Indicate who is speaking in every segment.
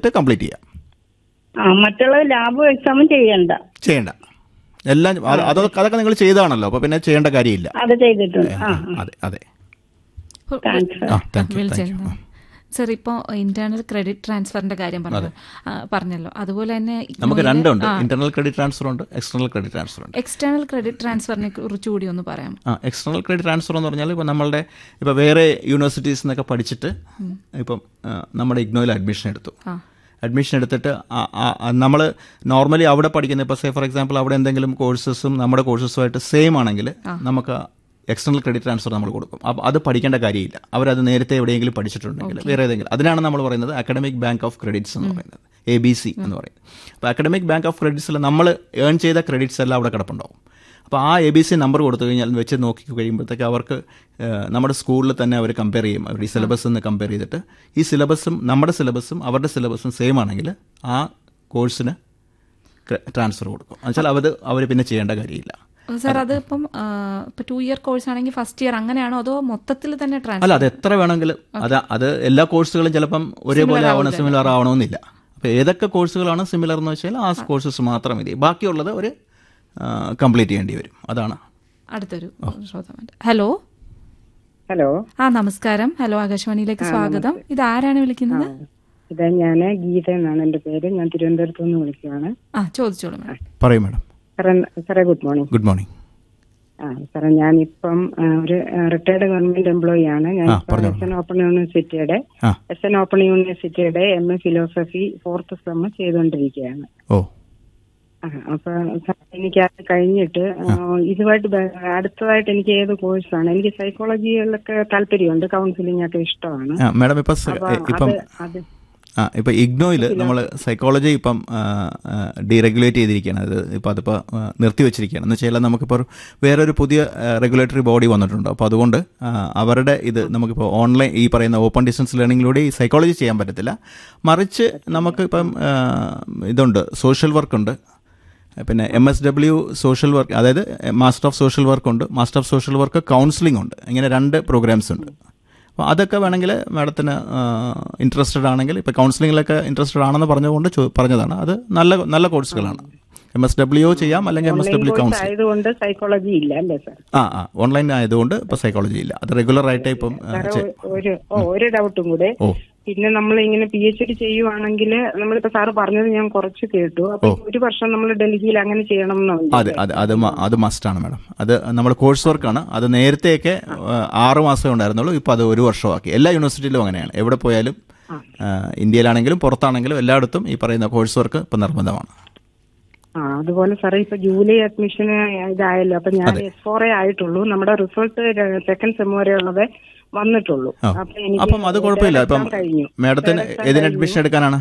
Speaker 1: ചെയ്തിട്ട് കംപ്ലീറ്റ് ചെയ്യാം
Speaker 2: ആ മറ്റുള്ള ലാബും എക്സാമും ചെയ്യണ്ട
Speaker 1: ചെയ്യണ്ട എല്ലാം അത് അതൊക്കെ അതൊക്കെ നിങ്ങൾ ചെയ്താണല്ലോ അപ്പോൾ പിന്നെ ചെയ്യേണ്ട കാര്യമില്ല
Speaker 2: അത് ചെയ്തിട്ടുണ്ട് ആ
Speaker 1: അതെ അതെ
Speaker 2: താങ്ക്സ്
Speaker 1: ആ താങ്ക് യു താങ്ക് യു
Speaker 3: വിളിച്ചിരുന്നു സർ ഇപ്പോൾ ഇന്റേണൽ ക്രെഡിറ്റ് ട്രാൻസ്ഫറിന്റെ കാര്യം പറഞ്ഞു ആ, പറഞ്ഞല്ലോ അതുപോലെ തന്നെ
Speaker 1: നമുക്ക് രണ്ടുണ്ട് ഇന്റർണൽ ക്രെഡിറ്റ് ട്രാൻസ്ഫർ ഉണ്ട് എക്സ്റ്റർണൽ ക്രെഡിറ്റ് ട്രാൻസ്ഫർ ഉണ്ട്
Speaker 3: എക്സ്റ്റേണൽ ക്രെഡിറ്റ് ട്രാൻസ്ഫറിനെ കുറിച്ച് കൂടി ഒന്ന് പറയാം
Speaker 1: ആ എക്സ്റ്റർണൽ ക്രെഡിറ്റ് ട്രാൻസ്ഫർ എന്ന് പറഞ്ഞാൽ ഇപ്പോൾ നമ്മളുടെ ഇപ്പോൾ വേറെ യൂണിവേഴ്സിറ്റീസ് നിന്നൊക്കെ പഠിച്ചിട്ട് ഇപ്പം ആ, നമ്മുടെ ഇഗ്നോയിൽ അഡ്മിഷൻ എടുത്തു അഡ്മിഷൻ എടുത്തിട്ട് നമ്മൾ നോർമലി അവിടെ പഠിക്കുന്ന ഇപ്പോൾ സേ ഫോർ എക്സാമ്പിൾ അവിടെ എന്തെങ്കിലും കോഴ്സസും നമ്മുടെ കോഴ്സസുമായിട്ട് സെയിം ആണെങ്കിൽ നമുക്ക് എക്സ്റ്റർണൽ ക്രെഡിറ്റ് ട്രാൻസ്ഫർ നമ്മൾ കൊടുക്കും അപ്പോൾ അത് പഠിക്കേണ്ട കാര്യമില്ല അവരത് നേരത്തെ എവിടെയെങ്കിലും പഠിച്ചിട്ടുണ്ടെങ്കിൽ വേറെ ഏതെങ്കിലും അതിനാണ് നമ്മൾ പറയുന്നത് അക്കാഡമിക് ബാങ്ക് ഓഫ് ക്രെഡിറ്റ്സ് എന്ന് പറയുന്നത് എ ബി സി എന്ന് പറയുന്നത് അപ്പോൾ അക്കാഡമിക് ബാങ്ക് ഓഫ് ക്രെഡിറ്റ്സിൽ നമ്മൾ ഏൺ ചെയ്ത ക്രെഡിറ്റ്സ് എല്ലാം അവിടെ കിടപ്പുണ്ടാവും അപ്പോൾ ആ എ ബി സി നമ്പർ കൊടുത്തു കഴിഞ്ഞാൽ വെച്ച് നോക്കി കഴിയുമ്പോഴത്തേക്ക് അവർക്ക് ഏഹ്, നമ്മുടെ സ്കൂളിൽ തന്നെ അവർ കമ്പയർ ചെയ്യും അവർ ഈ സിലബസ് എന്ന് കമ്പയർ ചെയ്തിട്ട് ഈ സിലബസും നമ്മുടെ സിലബസും അവരുടെ സിലബസും സെയിം ആണെങ്കിൽ ആ കോഴ്സിന് ട്രാൻസ്ഫർ കൊടുക്കും എന്നുവെച്ചാൽ അത് അവർ പിന്നെ ചെയ്യേണ്ട കാര്യമില്ല
Speaker 3: സർ അത് ഇപ്പം ആ, ഇപ്പൊ ടു ഇയർ കോഴ്സ് ആണെങ്കിൽ ഫസ്റ്റ് ഇയർ അങ്ങനെയാണോ അതോ മൊത്തത്തിൽ തന്നെ ട്രാൻസ്ഫർ
Speaker 1: അല്ല അത് എത്ര വേണമെങ്കിലും അത് അത് എല്ലാ കോഴ്സുകളും ചിലപ്പം ഒരേപോലെ ആവണം സിമിലർ ആവണമെന്നില്ല അപ്പോൾ ഏതൊക്കെ കോഴ്സുകളാണ് സിമിലർ എന്ന് വെച്ചാൽ ആ കോഴ്സസ് മാത്രം മതി ബാക്കിയുള്ളത് ഒരു കംപ്ലീറ്റ് ചെയ്യേണ്ടി വരും അതാണ്
Speaker 3: അടുത്തൊരു ശ്രോതാവുണ്ട് ഹലോ
Speaker 4: ഹലോ
Speaker 3: ആ നമസ്കാരം ഹലോ ആകാശവാണിയിലേക്ക് സ്വാഗതം ഇത് ആരാണ് വിളിക്കുന്നത്
Speaker 4: ഇത് ഞാൻ ഗീത എന്നാണ് എന്റെ പേര് ഞാൻ തിരുവനന്തപുരത്ത് നിന്ന് വിളിക്കുകയാണ്
Speaker 3: ആ ചോദിച്ചോളൂ മാഡം
Speaker 1: പറയൂ മാഡം
Speaker 4: സാറേ സാറേ ഗുഡ് മോർണിംഗ്
Speaker 1: ഗുഡ് മോർണിംഗ്
Speaker 4: ആ സാറേ ഞാനിപ്പം ആ, ഒരു റിട്ടയർഡ് ഗവൺമെന്റ് എംപ്ലോയി ആണ് ഞാൻ
Speaker 1: ആ, പറഞ്ഞോളൂ.
Speaker 4: എസ് എൻ ഓപ്പൺ യൂണിവേഴ്സിറ്റിയുടെ
Speaker 1: ആ
Speaker 4: എസ് എൻ ഓപ്പൺ യൂണിവേഴ്സിറ്റിയുടെ M A philosophy fourth sem ചെയ്തുകൊണ്ടിരിക്കുകയാണ്
Speaker 1: ഓ
Speaker 4: ആ, അപ്പൊ സാർ, എനിക്ക് അത് കഴിഞ്ഞിട്ട് ആ, ഇതുമായിട്ട് ബ- അടുത്തതായിട്ട് എനിക്ക് ഏത് കോഴ്സാണ് എനിക്ക് സൈക്കോളജിയിലൊക്കെ താല്പര്യമുണ്ട് കൗൺസിലിംഗ് ഒക്കെ ഇഷ്ടമാണ്
Speaker 1: ആ മാഡം ഇപ്പം സ-
Speaker 4: അപ്പൊ
Speaker 1: ഇപ്പം
Speaker 4: അത് അത്
Speaker 1: ആ ഇപ്പം ഇഗ്നോയിൽ നമ്മൾ സൈക്കോളജി ഇപ്പം ഡീറെഗുലേറ്റ് ചെയ്തിരിക്കുകയാണ് അത് ഇപ്പം അതിപ്പോൾ നിർത്തി വെച്ചിരിക്കുകയാണ് എന്ന് വെച്ചാൽ നമുക്കിപ്പോൾ ഒരു വേറൊരു പുതിയ റെഗുലേറ്ററി ബോഡി വന്നിട്ടുണ്ട് അപ്പോൾ അതുകൊണ്ട് ആ, അവരുടെ ഇത് നമുക്കിപ്പോൾ ഓൺലൈൻ ഈ പറയുന്ന ഓപ്പൺ ഡിസ്റ്റൻസ് ലേണിങ്ങിലൂടെ ഈ സൈക്കോളജി ചെയ്യാൻ പറ്റത്തില്ല മറിച്ച് നമുക്കിപ്പം ആ, ഇതുണ്ട് സോഷ്യൽ വർക്ക് ഉണ്ട് പിന്നെ M S W social work അതായത് മാസ്റ്റർ ഓഫ് സോഷ്യൽ വർക്ക് ഉണ്ട് master of social work counselling ഉണ്ട് ഇങ്ങനെ രണ്ട് പ്രോഗ്രാംസ് ഉണ്ട് അപ്പോൾ അതൊക്കെ വേണമെങ്കിൽ മാഡത്തിന് ഇൻട്രസ്റ്റഡ് ആണെങ്കിൽ ഇപ്പോൾ കൗൺസിലിങ്ങിലൊക്കെ ഇൻട്രസ്റ്റഡ് ആണെന്ന് പറഞ്ഞുകൊണ്ട് ചോ- പറഞ്ഞതാണ് അത് നല്ല നല്ല കോഴ്സുകളാണ് എം എസ് ഡബ്ല്യു ചെയ്യാം അല്ലെങ്കിൽ M S W
Speaker 4: course
Speaker 1: counselling
Speaker 4: ആയതുകൊണ്ട് സൈക്കോളജി ഇല്ല അല്ലേ സാർ
Speaker 1: ആ ആ ഓൺലൈൻ ആയതുകൊണ്ട് ഇപ്പോൾ സൈക്കോളജി ഇല്ല അത് റെഗുലർ ആയിട്ട് ഇപ്പം ആ,
Speaker 4: സാറേ,
Speaker 1: ചെ-
Speaker 4: ഒരു ഓ, ഒരു ഡൗട്ടും കൂടെ
Speaker 1: ഓ
Speaker 4: പിന്നെ നമ്മൾ ഇങ്ങനെ പി എച്ച് ഡി ചെയ്യുവാണെങ്കിൽ നമ്മളിപ്പോ സാറ് പറഞ്ഞത് ഞാൻ കുറച്ച് കേട്ടു അപ്പൊ ഒരു വർഷം നമ്മൾ ഡൽഹിയിൽ അങ്ങനെ ചെയ്യണം എന്നുണ്ട്
Speaker 1: അതെ അതെ അത് മ- അത് മസ്റ്റാണ് മാഡം അത് നമ്മൾ കോഴ്സ് വർക്കാണ് അത് നേരത്തെയൊക്കെ ആ, ആറ് മാസമേ ഉണ്ടായിരുന്നുള്ളൂ ഇപ്പോൾ അത് ഒരു വർഷമാക്കി എല്ലാ യൂണിവേഴ്സിറ്റിയിലും അങ്ങനെയാണ് എവിടെ പോയാലും ആ, ഇന്ത്യയിലാണെങ്കിലും പുറത്താണെങ്കിലും എല്ലായിടത്തും ഈ പറയുന്ന കോഴ്സ് വർക്ക് ഇപ്പം നിർബന്ധമാണ്
Speaker 4: ആ അതുപോലെ സാറേ ഇപ്പൊ ജൂലൈ അഡ്മിഷന് ഇതായല്ലോ അപ്പൊ ഞാൻ എസ് ഫോർ എ ആയിട്ടുള്ളൂ നമ്മുടെ റിസൾട്ട് സെക്കൻഡ് സെം വരെ ഉള്ളത് വന്നിട്ടുള്ളൂ
Speaker 1: ആ.
Speaker 4: അപ്പൊ എനിക്ക്
Speaker 1: അപ്പം അത് കുഴപ്പമില്ല ഇപ്പം
Speaker 4: exam കഴിഞ്ഞു
Speaker 1: മാഡത്തിന് ഏതിന് അഡ്മിഷൻ എടുക്കാനാണ്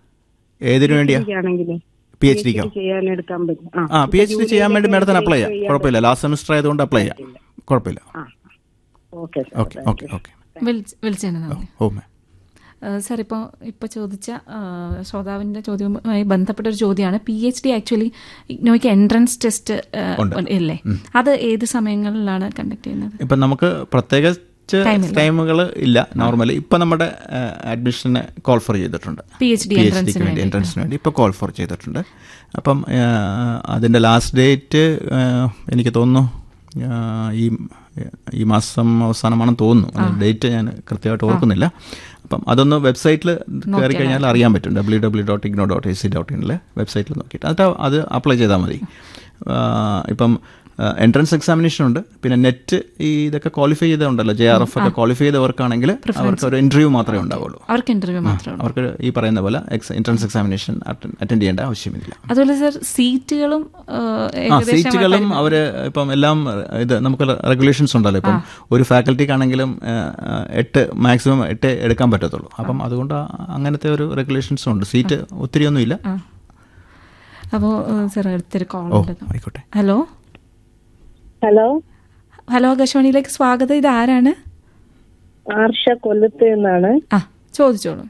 Speaker 1: ഏതിനു വേണ്ടിയാ
Speaker 4: ആണെങ്കിൽ
Speaker 1: പി എച്ച് ഡിക്കോ
Speaker 4: ചെയ്യാൻ എടുക്കാൻ പറ്റും
Speaker 1: ആ പി എച്ച് ഡി ചെയ്യാൻ വേണ്ടി മാഡത്തിന് അപ്ലൈ ചെയ്യാം കുഴപ്പമില്ല ലാസ്റ്റ് സെമിസ്റ്റർ ആയതുകൊണ്ട് അപ്ലൈ ചെയ്യാം കുഴപ്പമില്ല
Speaker 4: ആ ഓക്കെ
Speaker 1: ഓക്കെ ഓക്കെ ഓക്കെ
Speaker 3: വിളിച്ചതിന് നന്ദി
Speaker 1: ഓ മാം
Speaker 3: സാർ ഇപ്പോൾ ഇപ്പോൾ ചോദിച്ച ആ, ശ്രോതാവിൻ്റെ ചോദ്യവുമായി ബന്ധപ്പെട്ട ഒരു ചോദ്യമാണ് പി എച്ച് ഡി ആക്ച്വലി ഇഗ്നോയ്ക്ക് എൻട്രൻസ് ടെസ്റ്റ് ഇല്ലേ അത് ഏത് സമയങ്ങളിലാണ് കണ്ടക്ട് ചെയ്യുന്നത്
Speaker 1: ഇപ്പം നമുക്ക് പ്രത്യേകിച്ച് ടൈമുകൾ ഇല്ല നോർമലി ഇപ്പം നമ്മുടെ അഡ്മിഷന് കോൾ ഫോർ ചെയ്തിട്ടുണ്ട്
Speaker 3: P H D
Speaker 1: P H ഡിക്ക് വേണ്ടി എൻട്രൻസിന് വേണ്ടി ഇപ്പോൾ കോൾ ഫോർ ചെയ്തിട്ടുണ്ട് അപ്പം ആ, അതിൻ്റെ ലാസ്റ്റ് ഡേറ്റ് എനിക്ക് തോന്നുന്നു ആ, ഈ ഈ മാസം അവസാനമാണെന്ന് തോന്നുന്നു ഡേറ്റ് ഞാൻ കൃത്യമായിട്ട് ഓർക്കുന്നില്ല അപ്പം അതൊന്ന് വെബ്സൈറ്റിൽ കയറി കഴിഞ്ഞാൽ അറിയാൻ പറ്റും W W dot IGNOU dot A C dot ഇനിൽ വെബ്സൈറ്റിൽ നോക്കിയിട്ട് എന്നിട്ട് അത് അപ്ലൈ ചെയ്താൽ മതി ആ, ഇപ്പം എൻട്രൻസ് എക്സാമിനേഷൻ ഉണ്ട് പിന്നെ നെറ്റ് ഈ ഇതൊക്കെ ക്വാളിഫൈ ചെയ്തുണ്ടല്ലോ ജെ ആർ എഫ് ഒക്കെ ക്വാളിഫൈ ചെയ്തവർക്കാണെങ്കിൽ അവർക്ക് ഒരു ഇന്റർവ്യൂ മാത്രമേ ഉണ്ടാവുള്ളൂ
Speaker 3: അവർക്ക് ഇന്റർവ്യൂ മാത്രമേ ഉള്ളൂ
Speaker 1: അവർക്ക് ഈ പറയുന്ന പോലെ എൻട്രൻസ് എക്സാമിനേഷൻ അറ്റൻഡ് ചെയ്യേണ്ട ആവശ്യമില്ല
Speaker 3: അതുപോലെ സാർ സീറ്റുകളും ആ,
Speaker 1: ആ
Speaker 3: ഏകദേശം
Speaker 1: സീറ്റുകളും അവർ ഇപ്പം എല്ലാം ഇത് നമുക്ക് റെഗുലേഷൻസ് ഉണ്ടല്ലോ ഇപ്പം ഒരു ഫാക്കൽറ്റിക്കാണെങ്കിലും എട്ട് മാക്സിമം എട്ട് എടുക്കാൻ പറ്റത്തുള്ളൂ അപ്പം അതുകൊണ്ട് ആ- അങ്ങനത്തെ ഒരു റെഗുലേഷൻസും ഉണ്ട് സീറ്റ് ഒത്തിരിയൊന്നുമില്ല
Speaker 3: അപ്പോൾ സാർ അടുത്തൊരു കോൾ
Speaker 1: ഓ
Speaker 3: ഉണ്ട്
Speaker 1: ആയിക്കോട്ടെ
Speaker 3: ഹലോ
Speaker 2: ഹലോ
Speaker 3: ഹലോ ആകാശവാണിയിലേക്ക് സ്വാഗതം ഇത് ആരാണ്
Speaker 2: ആർഷ കൊല്ലത്ത് നിന്നാണ്
Speaker 3: ആ ചോദിച്ചോളൂ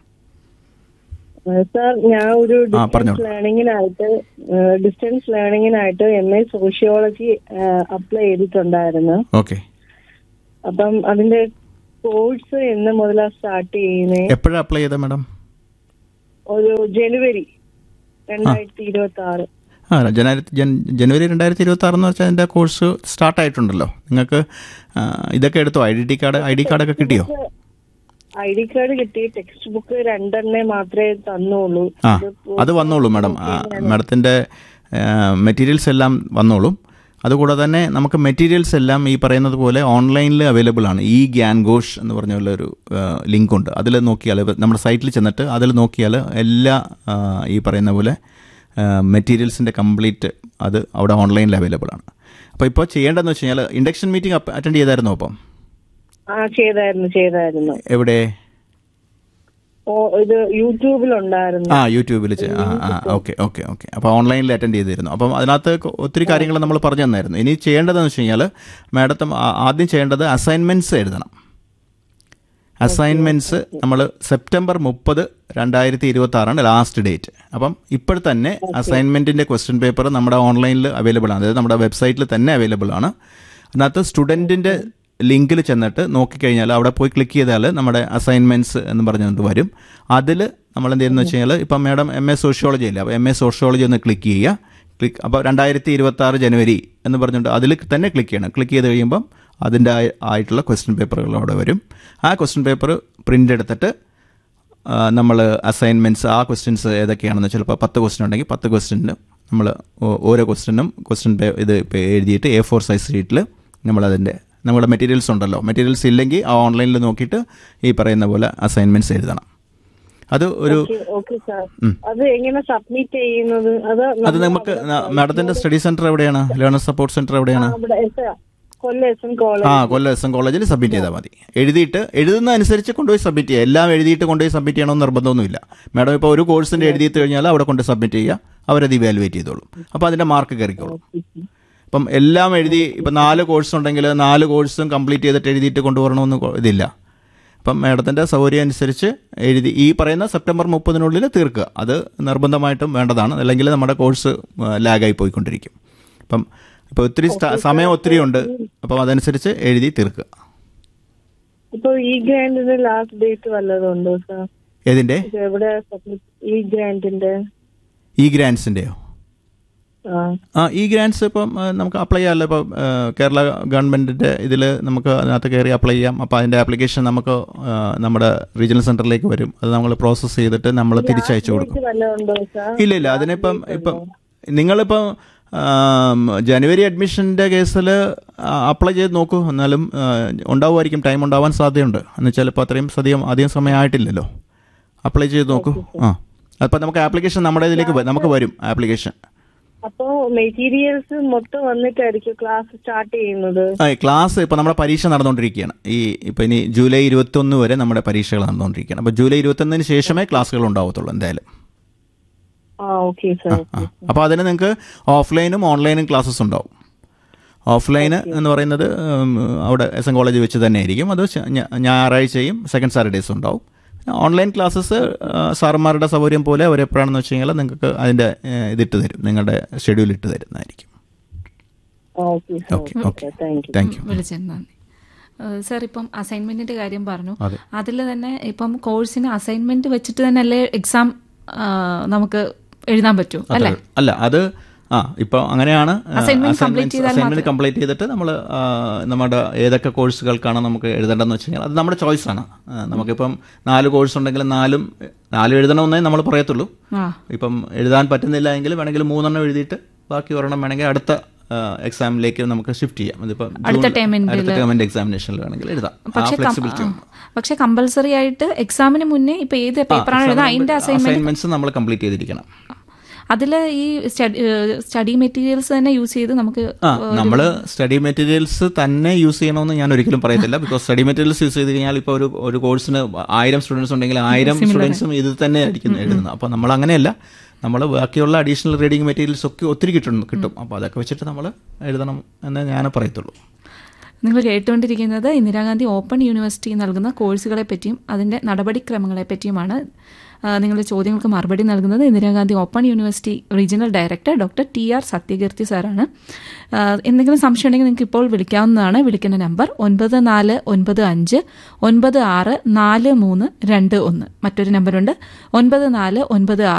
Speaker 2: സാർ ഞാൻ ഒരു
Speaker 1: ആ, പറഞ്ഞോളൂ.
Speaker 2: ഡിസ്റ്റൻസ് ലേണിങ്ങിനായിട്ട് ഡിസ്റ്റൻസ് ലേണിങ്ങിനായിട്ട് എം എ സോഷ്യോളജി അപ്ലൈ ചെയ്തിട്ടുണ്ടായിരുന്നു
Speaker 1: ഓക്കെ
Speaker 2: അപ്പം അതിന്റെ കോഴ്സ് എന്ന് മുതലാ സ്റ്റാർട്ട് ചെയ്യുന്നത്
Speaker 1: എപ്പോഴാണ് അപ്ലൈ ചെയ്തത് മാഡം
Speaker 2: ഒരു ജനുവരി രണ്ടായിരത്തി ഇരുപത്തി ആറ്
Speaker 1: ആ ജനുവരി ജൻ ജനുവരി രണ്ടായിരത്തി ഇരുപത്തി ആറെന്ന് വെച്ചാൽ അതിൻ്റെ കോഴ്സ് സ്റ്റാർട്ട് ആയിട്ടുണ്ടല്ലോ നിങ്ങൾക്ക് ആ, ഇതൊക്കെ എടുത്തോ I D card I D കാർഡൊക്കെ കിട്ടിയോ
Speaker 2: ഐ ഡി കാർഡ് കിട്ടി ടെക്സ്റ്റ് ബുക്ക് രണ്ടെണ്ണേ മാത്രമേ തന്നുള്ളൂ
Speaker 1: ആ അത് വന്നോളൂ മാഡം മാഡത്തിൻ്റെ മെറ്റീരിയൽസ് എല്ലാം വന്നോളും അതുകൂടാതെ തന്നെ നമുക്ക് മെറ്റീരിയൽസ് എല്ലാം ഈ പറയുന്നത് പോലെ ഓൺലൈനിൽ അവൈലബിൾ ആണ് ഈ ഗ്യാൻ ഘോഷ് എന്ന് പറഞ്ഞ പോലെ ഒരു ലിങ്ക് ഉണ്ട് അതിൽ നോക്കിയാൽ നമ്മുടെ സൈറ്റിൽ ചെന്നിട്ട് അതിൽ നോക്കിയാൽ എല്ലാ ആ, ഈ പറയുന്ന പോലെ മെറ്റീരിയൽസിൻ്റെ കംപ്ലീറ്റ് അത് അവിടെ ഓൺലൈനിൽ അവൈലബിൾ ആണ് അപ്പോൾ ഇപ്പോൾ ചെയ്യേണ്ടതെന്ന് വെച്ച് കഴിഞ്ഞാൽ ഇൻഡക്ഷൻ മീറ്റിംഗ് അറ്റൻഡ് ചെയ്തായിരുന്നോ അപ്പം
Speaker 2: ആ ചെയ്തായിരുന്നു ചെയ്തായിരുന്നു
Speaker 1: എവിടെ
Speaker 2: ഓ ഇത് യൂട്യൂബിലുണ്ടായിരുന്നു
Speaker 1: ആ യൂട്യൂബിൽ ചെ- ആ ആ ഓക്കെ ഓക്കെ ഓക്കെ അപ്പോൾ ഓൺലൈനിൽ അറ്റൻഡ് ചെയ്തിരുന്നു അപ്പം അതിനകത്ത് കൊ- ഒത്തിരി കാര്യങ്ങൾ നമ്മൾ പറഞ്ഞു തന്നായിരുന്നു ഇനി ചെയ്യേണ്ടതെന്ന് വെച്ച് കഴിഞ്ഞാൽ മാഡത്തും ആ- ആദ്യം ചെയ്യേണ്ടത് അസൈൻമെൻറ്റ്സ് എഴുതണം അസൈൻമെൻറ്റ്സ് നമ്മൾ സെപ്റ്റംബർ മുപ്പത് രണ്ടായിരത്തി ഇരുപത്തി ആറാണ് ലാസ്റ്റ് ഡേറ്റ് അപ്പം ഇപ്പോൾ തന്നെ അസൈൻമെൻറ്റിൻ്റെ ക്വസ്റ്റ്യൻ പേപ്പർ നമ്മുടെ ഓൺലൈനിൽ അവൈലബിൾ ആണ് അതായത് നമ്മുടെ വെബ്സൈറ്റിൽ തന്നെ അവൈലബിൾ ആണ് അതിനകത്ത് സ്റ്റുഡൻറ്റിൻ്റെ ലിങ്കിൽ ചെന്നിട്ട് നോക്കിക്കഴിഞ്ഞാൽ അവിടെ പോയി ക്ലിക്ക് ചെയ്താൽ നമ്മുടെ അസൈൻമെൻറ്റ്സ് എന്ന് പറഞ്ഞുകൊണ്ട് വരും അതിൽ നമ്മൾ എന്ത് ചെയ്യുന്നത് വെച്ച് കഴിഞ്ഞാൽ ഇപ്പം മാഡം എം എ സോഷ്യോളജി അല്ലേ അപ്പോൾ എം എ സോഷ്യോളജി ഒന്ന് ക്ലിക്ക് ചെയ്യുക ക്ലിക്ക് അപ്പോൾ രണ്ടായിരത്തി ഇരുപത്തി ആറ് ജനുവരി എന്ന് പറഞ്ഞുകൊണ്ട് അതിൽ തന്നെ ക്ലിക്ക് ചെയ്യണം ക്ലിക്ക് ചെയ്ത് കഴിയുമ്പം അതിൻ്റെ ആയി- ആയിട്ടുള്ള ക്വസ്റ്റ്യൻ പേപ്പറുകൾ അവിടെ വരും ആ ക്വസ്റ്റ്യൻ പേപ്പർ പ്രിൻ്റ് എടുത്തിട്ട് നമ്മൾ അസൈൻമെൻറ്റ്സ് ആ ക്വസ്റ്റ്യൻസ് ഏതൊക്കെയാണെന്ന് ചിലപ്പോൾ പത്ത് ക്വസ്റ്റ്യൻ ഉണ്ടെങ്കിൽ പത്ത് ക്വസ്റ്റ്യനും നമ്മൾ ഓരോ ക്വസ്റ്റ്യനും ക്വസ്റ്റ്യൻ ഇത് ഇപ്പോൾ എഴുതിയിട്ട് എ ഫോർ സൈസ് ഷീറ്റിൽ നമ്മളതിൻ്റെ നമ്മുടെ മെറ്റീരിയൽസ് ഉണ്ടല്ലോ മെറ്റീരിയൽസ് ഇല്ലെങ്കിൽ ആ ഓൺലൈനിൽ നോക്കിയിട്ട് ഈ പറയുന്ന പോലെ അസൈൻമെൻറ്റ്സ് എഴുതണം അത് ഒരു
Speaker 2: ഓക്കെ സാർ അത് എങ്ങനെ സബ്മിറ്റ് ചെയ്യുന്നത് അത്
Speaker 1: അത് നമുക്ക് മാഡത്തിൻ്റെ സ്റ്റഡി സെൻറ്റർ എവിടെയാണ് ലേണർ സപ്പോർട്ട് സെൻറ്റർ എവിടെയാണ്
Speaker 2: നമ്മുടെ S- Kollam S N college
Speaker 1: ആ കൊല്ലം എസ് എൻ കോളേജിൽ സബ്മിറ്റ് ചെയ്താൽ മതി എഴുതിയിട്ട് എഴുതുന്ന അനുസരിച്ച് കൊണ്ടുപോയി സബ്മിറ്റ് ചെയ്യുക എല്ലാം എഴുതിയിട്ട് കൊണ്ടുപോയി സബ്മിറ്റ് ചെയ്യണമെന്ന് നിർബന്ധമൊന്നുമില്ല മാഡം ഇപ്പോൾ ഒരു കോഴ്സിൻ്റെ എഴുതിയിട്ട് കഴിഞ്ഞാൽ അവിടെ കൊണ്ട് സബ്മിറ്റ് ചെയ്യുക അവരത് ഇവാലുവേറ്റ് ചെയ്തോളും അപ്പോൾ അതിൻ്റെ മാർക്ക് കയറിക്കോളും ഇപ്പം എല്ലാം എഴുതി ഇപ്പം നാല് കോഴ്സ് ഉണ്ടെങ്കിൽ നാല് കോഴ്സും കംപ്ലീറ്റ് ചെയ്തിട്ട് എഴുതിയിട്ട് കൊണ്ടുവരണമെന്ന് കൊ- ഇതില്ല അപ്പം മാഡത്തിൻ്റെ സൗകര്യം അനുസരിച്ച് എഴുതി ഈ പറയുന്ന സെപ്റ്റംബർ മുപ്പതിനുള്ളിൽ തീർക്കുക അത് നിർബന്ധമായിട്ടും വേണ്ടതാണ് അല്ലെങ്കിൽ നമ്മുടെ കോഴ്സ് ലാഗായി പോയിക്കൊണ്ടിരിക്കും അപ്പം ഇപ്പോൾ ഒത്തിരി സ്റ്റ- സമയം ഒത്തിരി ഉണ്ട് അപ്പം അതനുസരിച്ച് എഴുതി തീർക്കുക
Speaker 2: ഇപ്പൊ ഈ ഗ്രാൻഡിന്റെ ലാസ്റ്റ് ഡേറ്റ് വല്ലതും ഉണ്ടോ സാർ
Speaker 1: ഏതിൻ്റെ
Speaker 2: ഇത് എവിടെ സബ്മിറ്റ് ഈ ഗ്രാൻഡിന്റെ
Speaker 1: ഈ ഗ്രാൻസിൻ്റെയോ
Speaker 2: ആ
Speaker 1: ആ ഈ ഗ്രാൻസ് ഇപ്പം ആ, നമുക്ക് അപ്ലൈ ചെയ്യാമല്ലോ ഇപ്പം ആ, കേരള ഗവൺമെൻറ്റിൻ്റെ ഇതിൽ നമുക്ക് അതിനകത്ത് കയറി അപ്ലൈ ചെയ്യാം അപ്പോൾ അതിൻ്റെ ആപ്ലിക്കേഷൻ നമുക്ക് ആ, നമ്മുടെ റീജിയണൽ സെൻറ്ററിലേക്ക് വരും അത് നമ്മൾ പ്രോസസ്സ് ചെയ്തിട്ട് നമ്മൾ തിരിച്ചയച്ചു കൊടുക്കും
Speaker 2: ഡേറ്റ് വല്ലതും ഉണ്ടോ സാർ
Speaker 1: ഇല്ല ഇല്ല അതിനിപ്പം ഇപ്പം നിങ്ങളിപ്പം ആം, ജനുവരി അഡ്മിഷൻ്റെ കേസിൽ അപ്ലൈ ചെയ്ത് നോക്കൂ എന്നാലും ആ, ഉണ്ടാവുമായിരിക്കും ടൈം ഉണ്ടാവാൻ സാധ്യതയുണ്ട് എന്ന് വെച്ചാൽ ഇപ്പോൾ അത്രയും സധികം അധികം സമയം ആയിട്ടില്ലല്ലോ അപ്ലൈ ചെയ്ത് നോക്കൂ ആ അപ്പം നമുക്ക് ആപ്ലിക്കേഷൻ നമ്മുടെ ഇതിലേക്ക് വ- നമുക്ക് വരും ആപ്ലിക്കേഷൻ
Speaker 2: അപ്പോ മെറ്റീരിയൽസ് മൊത്തം വന്നിട്ടായിരിക്കും ക്ലാസ് സ്റ്റാർട്ട് ചെയ്യുന്നത്
Speaker 1: ആ ക്ലാസ് ഇപ്പോൾ നമ്മുടെ പരീക്ഷ നടന്നുകൊണ്ടിരിക്കുകയാണ് ഈ ഇപ്പോൾ ഇനി ജൂലൈ ഇരുപത്തൊന്ന് വരെ നമ്മുടെ പരീക്ഷകൾ നടന്നുകൊണ്ടിരിക്കുകയാണ് അപ്പോൾ ജൂലൈ ഇരുപത്തൊന്നിന് ശേഷമേ ക്ലാസ്സുകൾ ഉണ്ടാവത്തുള്ളൂ എന്തായാലും
Speaker 2: ആ ഓക്കെ സാർ
Speaker 1: ആ അപ്പോൾ അതിന് നിങ്ങൾക്ക് ഓഫ്ലൈനും ഓൺലൈനും ക്ലാസ്സസ് ഉണ്ടാവും ഓഫ്ലൈന് എന്ന് പറയുന്നത് ഉം, അവിടെ എസ് എൻ കോളേജ് വെച്ച് തന്നെ ആയിരിക്കും അത് ശ- ഞാ- ഞായറാഴ്ചയും സെക്കൻഡ് സാറ്റർഡേസും ഉണ്ടാവും ഓൺലൈൻ ക്ലാസ്സസ് സാറന്മാരുടെ സൗകര്യം പോലെ അവരെപ്പോഴാണെന്ന് വെച്ച് കഴിഞ്ഞാൽ നിങ്ങൾക്ക് അതിൻ്റെ ഏഹ്, ഇതിട്ട് തരും നിങ്ങളുടെ ഷെഡ്യൂൾ ഇട്ട് തരുന്നതായിരിക്കും
Speaker 2: okay sir
Speaker 1: okay okay
Speaker 2: thank you
Speaker 1: thank you
Speaker 3: വിളിച്ചതിന് നന്ദി ഏഹ് സാർ ഇപ്പം അസൈൻമെന്റിന്റെ കാര്യം പറഞ്ഞു
Speaker 1: അതെ.
Speaker 3: അതിൽ തന്നെ ഇപ്പം കോഴ്സിന് അസൈൻമെന്റ് വെച്ചിട്ട് തന്നെ അല്ലേ എക്സാം നമുക്ക് എഴുതാൻ പറ്റൂ അല്ലേ
Speaker 1: അല്ല അത് ആ ഇപ്പോൾ അങ്ങനെയാണ്
Speaker 3: Assignment complete ചെയ്താൽ
Speaker 1: അസൈൻമെന്റ് കംപ്ലീറ്റ് ചെയ്തിട്ട് നമ്മൾ നമ്മുടെ ഏതൊക്കെ കോഴ്സുകൾക്കാണ് നമുക്ക് എഴുതേണ്ടതെന്ന് വെച്ച് കഴിഞ്ഞാൽ അത് നമ്മുടെ ചോയ്സാണ് നമുക്കിപ്പം നാല് കോഴ്സ് ഉണ്ടെങ്കിൽ നാലും നാലും എഴുതണമെന്നേ നമ്മൾ പറയത്തുള്ളൂ
Speaker 3: ആ
Speaker 1: ഇപ്പം എഴുതാൻ പറ്റുന്നില്ല എങ്കിൽ വേണമെങ്കിൽ മൂന്നെണ്ണം എഴുതിയിട്ട് ബാക്കി ഒരെണ്ണം വേണമെങ്കിൽ അടുത്ത എക്സാമിലേക്ക് നമുക്ക് ഷിഫ്റ്റ് ചെയ്യാം ഇതിപ്പം
Speaker 3: അടുത്ത
Speaker 1: ജൂൺ-
Speaker 3: ടൈമിന്റെ
Speaker 1: അടുത്ത ടേമിന്റെ എക്സാമിനേഷനിൽ വേണമെങ്കിൽ എഴുതാം ആ
Speaker 3: പക്ഷെ കം-
Speaker 1: ഫ്ലെക്സിബിലിറ്റി
Speaker 3: ആ. പക്ഷെ കമ്പൽസറി ആയിട്ട് എക്സാമിന് മുന്നേ ഇപ്പൊ ഏത് പേപ്പറാണ് എഴുതാൻ അതിന്റെ അസൈൻമെന്റ്
Speaker 1: അസൈൻമെന്റ്സ് നമ്മൾ കംപ്ലീറ്റ് ചെയ്തിരിക്കണം
Speaker 3: അതിൽ ഈ സ്റ്റഡി മെറ്റീരിയൽസ് തന്നെ യൂസ് ചെയ്ത് നമുക്ക്
Speaker 1: ആ നമ്മൾ സ്റ്റഡി മെറ്റീരിയൽസ് തന്നെ യൂസ് ചെയ്യണമെന്ന് ഞാൻ ഒരിക്കലും പറയത്തില്ല ബിക്കോസ് സ്റ്റഡി മെറ്റീരിയൽസ് യൂസ് ചെയ്ത് കഴിഞ്ഞാൽ ഇപ്പോൾ ഒരു ഒരു കോഴ്സിന് ആയിരം സ്റ്റുഡൻസ് ഉണ്ടെങ്കിൽ ആയിരം സ്റ്റുഡൻസും ഇത് തന്നെ ആയിരിക്കും എഴുതുന്നത് അപ്പോൾ നമ്മൾ അങ്ങനെയല്ല നമ്മൾ ബാക്കിയുള്ള അഡീഷണൽ റീഡിംഗ് മെറ്റീരിയൽസ് ഒക്കെ ഒത്തിരി കിട്ടും കിട്ടും അപ്പോൾ അതൊക്കെ വെച്ചിട്ട് നമ്മൾ എഴുതണം എന്നേ ഞാൻ പറയത്തുള്ളൂ
Speaker 3: നിങ്ങൾ കേട്ടുകൊണ്ടിരിക്കുന്നത് ഇന്ദിരാഗാന്ധി ഓപ്പൺ യൂണിവേഴ്സിറ്റി നൽകുന്ന കോഴ്സുകളെ പറ്റിയും അതിന്റെ നടപടിക്രമങ്ങളെ പറ്റിയുമാണ് ആ, നിങ്ങളുടെ ചോദ്യങ്ങൾക്ക് മറുപടി നൽകുന്നത് Indira Gandhi open university regional director doctor T R Sathyakeerthi സാറാണ് ആ, എന്തെങ്കിലും സംശയം ഉണ്ടെങ്കിൽ നിങ്ങൾക്ക് ഇപ്പോൾ വിളിക്കാവുന്നതാണ് വിളിക്കുന്ന നമ്പർ ഒൻപത് നാല് ഒൻപത് അഞ്ച് ഒൻപത് ആറ് നാല് മൂന്ന് രണ്ട് ഒന്ന് മറ്റൊരു നമ്പറുണ്ട് ഒൻപത് നാല് ഒൻപത്